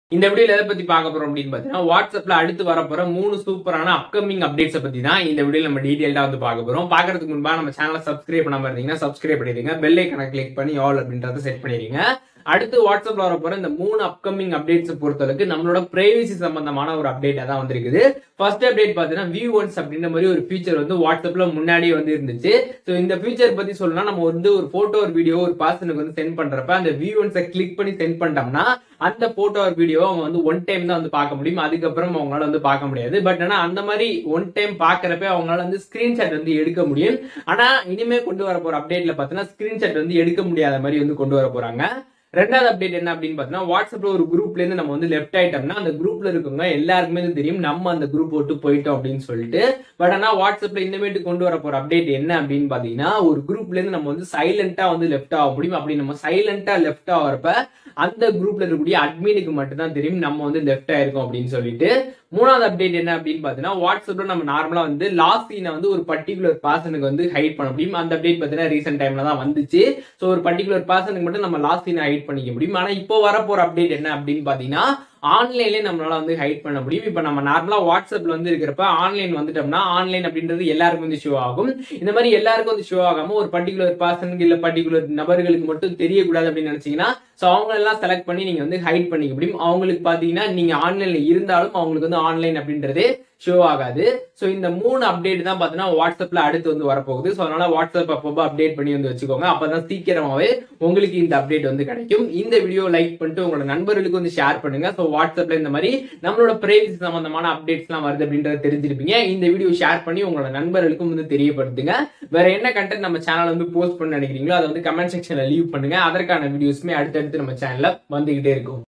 இந்த வீடியோல எதை பத்தி பார்க்க போறோம் அப்படின்னு பாத்தீங்கன்னா வாட்ஸ்அப்ல அடுத்து வரப்போற மூணு சூப்பரான அப்கமிங் அப்டேட்ஸை பத்தி தான் இந்த வீடியோல நம்ம டீடைல்டா வந்து பார்க்க போறோம் பாக்குறதுக்கு முன்பா நம்ம சேனலை சப்ஸ்கிரைப் பண்ணாம இருந்தீங்கன்னா சப்ஸ்கிரைப் பண்ணிடுங்க பெல் ஐக்கனை கிளிக் பண்ணி ஆல் அப்படின்றத செட் பண்ணிடுங்க அடுத்து வாட்ஸ்அப்ல வரப்போற இந்த மூணு அப்கமிங் அப்டேட்ஸ் பொறுத்தளவுக்கு நம்மளோட பிரைவசி சம்பந்தமான ஒரு அப்டேட்டா தான் வந்திருக்குது ஃபர்ஸ்ட் அப்டேட் பாத்தீங்கன்னா வியூ ஒன்ஸ் அப்படின்ற மாதிரி ஒரு ஃபீச்சர் வந்து வாட்ஸ்அப்ல முன்னாடியே வந்து இருந்துச்சு ஸோ இந்த ஃபீச்சர் பத்தி சொல்லணும்னா நம்ம வந்து ஒரு போட்டோ ஒரு வீடியோ ஒரு பர்சனுக்கு வந்து சென்ட் பண்றப்ப அந்த வியூ ஒன்ஸை கிளிக் பண்ணி சென்ட் பண்ணிட்டோம்னா அந்த போட்டோ ஒரு வீடியோ அவங்க வந்து ஒன் டைம் தான் வந்து பார்க்க முடியும் அதுக்கப்புறம் அவங்களால வந்து பார்க்க முடியாது பட் ஆனா அந்த மாதிரி ஒன் டைம் பாக்குறப்ப அவங்களால வந்து ஸ்கிரீன்ஷாட் வந்து எடுக்க முடியும் ஆனா இனிமே கொண்டு வர போற அப்டேட்ல பாத்தீங்கன்னா ஸ்கிரீன்ஷாட் வந்து எடுக்க முடியாத மாதிரி வந்து கொண்டு வர போறாங்க ரெண்டாவது அப்டேட் என்ன அப்படின்னு பார்த்தீங்கன்னா வாட்ஸ்அப்ல ஒரு குரூப்ல இருந்து நம்ம வந்து லெஃப்ட் ஆயிட்டோம்னா அந்த குரூப்ல இருக்கவங்க எல்லாருக்குமே வந்து தெரியும் நம்ம அந்த குரூப் விட்டு போயிட்டோம் அப்படின்னு சொல்லிட்டு பட் ஆனா வாட்ஸ்அப்ல இனிமேட்டு கொண்டு வர போற அப்டேட் என்ன அப்படின்னு பாத்தீங்கன்னா ஒரு குரூப்ல இருந்து நம்ம வந்து சைலண்டா வந்து லெஃப்ட் ஆக முடியும் அப்படி நம்ம சைலண்டா லெஃப்ட் ஆகிறப்ப அந்த குரூப்ல இருக்கக்கூடிய அட்மினுக்கு மட்டும் தான் தெரியும் நம்ம வந்து லெஃப்ட் ஆயிருக்கோம் அப்படின்னு சொல்லிட்டு மூணாவது அப்டேட் என்ன அப்படின்னு பாத்தீங்கன்னா வாட்ஸ்அப்ல நம்ம நார்மலா வந்து லாஸ்ட் சீனை வந்து ஒரு பர்டிகுலர் பர்சனுக்கு வந்து ஹைட் பண்ண முடியும் அந்த அப்டேட் பாத்தீங்கன்னா ரீசெண்ட் டைம்ல தான் வந்துச்சு ஸோ ஒரு பர்டிகுலர் பர்சனுக்கு மட்டும் நம்ம லாஸ்ட் சீனை ஹைட் பண்ணிக்க முடியும் ஆனா இப்போ வரப்போற அப்டேட் என்ன அப்படின்னு பாத்தீங்கன்னா ஆன்லைன்லேயே நம்மளால வந்து ஹைட் பண்ண முடியும் இப்போ நம்ம நார்மலா வாட்ஸ்அப்ல வந்து இருக்கிறப்ப ஆன்லைன் வந்துட்டோம்னா ஆன்லைன் அப்படின்றது எல்லாருக்கும் வந்து ஷோ ஆகும் இந்த மாதிரி எல்லாருக்கும் வந்து ஷோ ஆகாம ஒரு பர்டிகுலர் பர்சனுக்கு இல்ல பர்டிகுலர் நபர்களுக்கு மட்டும் தெரியக்கூடாது அப்படின்னு நினைச்சீங்கன்னா ஸோ அவங்க எல்லாம் செலக்ட் பண்ணி நீங்க வந்து ஹைட் பண்ணிக்க முடியும் அவங்களுக்கு பாத்தீங்கன்னா நீங்க ஆன்லைன்ல இருந்தாலும் அவங்களுக்கு வந்து ஆன்லைன் அப்படின்றது ஷோ ஆகாது ஸோ இந்த மூணு அப்டேட் தான் பார்த்தீங்கன்னா வாட்ஸ்அப்ல அடுத்து வந்து வரப்போகுது ஸோ அதனால வாட்ஸ்அப் அப்பப்போ அப்டேட் பண்ணி வந்து வச்சுக்கோங்க அப்பதான் சீக்கிரமாவே உங்களுக்கு இந்த அப்டேட் வந்து கிடைக்கும் இந்த வீடியோ லைக் பண்ணிட்டு உங்களோட நண்பர்களுக்கு வந்து ஷேர் பண்ணுங்க ஸோ வாட்ஸ்அப்ல இந்த மாதிரி நம்மளோட பிரைவசி சம்பந்தமான அப்டேட்ஸ்லாம் வருது அப்படின்றத தெரிஞ்சிருப்பீங்க இந்த வீடியோ ஷேர் பண்ணி உங்களோட நண்பர்களுக்கும் வந்து தெரியப்படுத்துங்க வேற என்ன கண்டென்ட் நம்ம சேனல் வந்து போஸ்ட் பண்ண நினைக்கிறீங்களோ அதை வந்து கமெண்ட் செக்ஷன்ல லீவ் பண்ணுங்க அதற்கான வீடியோஸ்மே அடுத்தடுத்து நம்ம சேனல்ல வந்துகிட்டே இருக்கும்